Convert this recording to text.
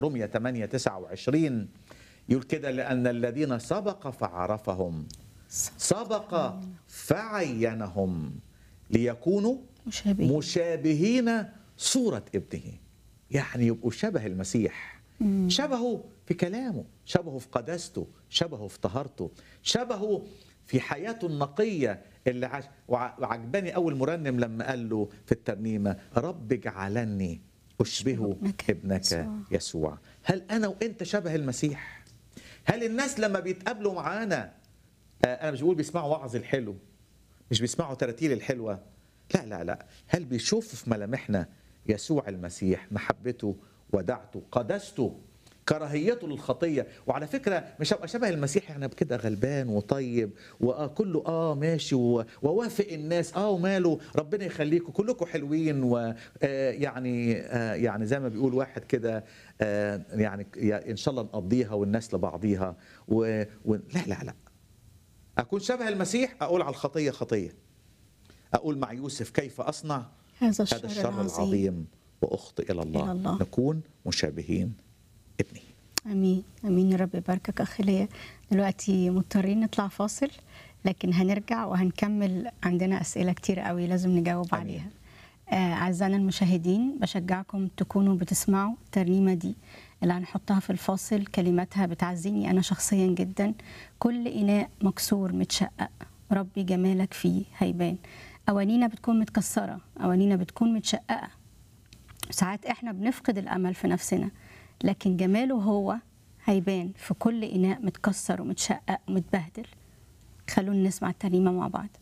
رمية 8 29 يقول كده لأن الذين سبق فعرفهم سبق فعينهم ليكونوا مشابهين مشابهين صورة ابنه يعني يبقوا شبه المسيح شبهه في كلامه شبهه في قداسته شبهه في طهارته شبهه في حياته النقية اللي عاش وع- وعجباني أول مرنم لما قال له في الترنيمة رب اجعلني أشبه ابنك ابنك يسوع. يسوع هل أنا وأنت شبه المسيح هل الناس لما بيتقابلوا معانا آه، أنا مش بقول بيسمعوا وعظ الحلو مش بيسمعوا تراتيل الحلوة لا لا لا هل بيشوفوا في ملامحنا يسوع المسيح محبته ودعته قدسته كراهيته للخطية وعلى فكرة مش هبقى شبه المسيح يعني أبقى كده غلبان وطيب وكله اه ماشي و- ووافق الناس اه وماله ربنا يخليكم كلكم حلوين ويعني آه يعني زي ما بيقول واحد كده آه يعني يا- ان شاء الله نقضيها والناس لبعضيها و... و... لا لا لا أكون شبه المسيح أقول على الخطية خطية أقول مع يوسف كيف أصنع هذا الشر, هذا الشر العظيم العظيم وأخطئ إلى الله, إلى الله. نكون مشابهين ابني امين امين يا رب يباركك اخي ليا دلوقتي مضطرين نطلع فاصل لكن هنرجع وهنكمل عندنا اسئله كتير قوي لازم نجاوب آمين. عليها آه، اعزائنا المشاهدين بشجعكم تكونوا بتسمعوا الترنيمه دي اللي هنحطها في الفاصل كلماتها بتعزيني انا شخصيا جدا كل اناء مكسور متشقق ربي جمالك فيه هيبان اوانينا بتكون متكسره اوانينا بتكون متشققه ساعات احنا بنفقد الامل في نفسنا لكن جماله هو هيبان في كل اناء متكسر ومتشقق ومتبهدل خلونا نسمع الترنيمه مع بعض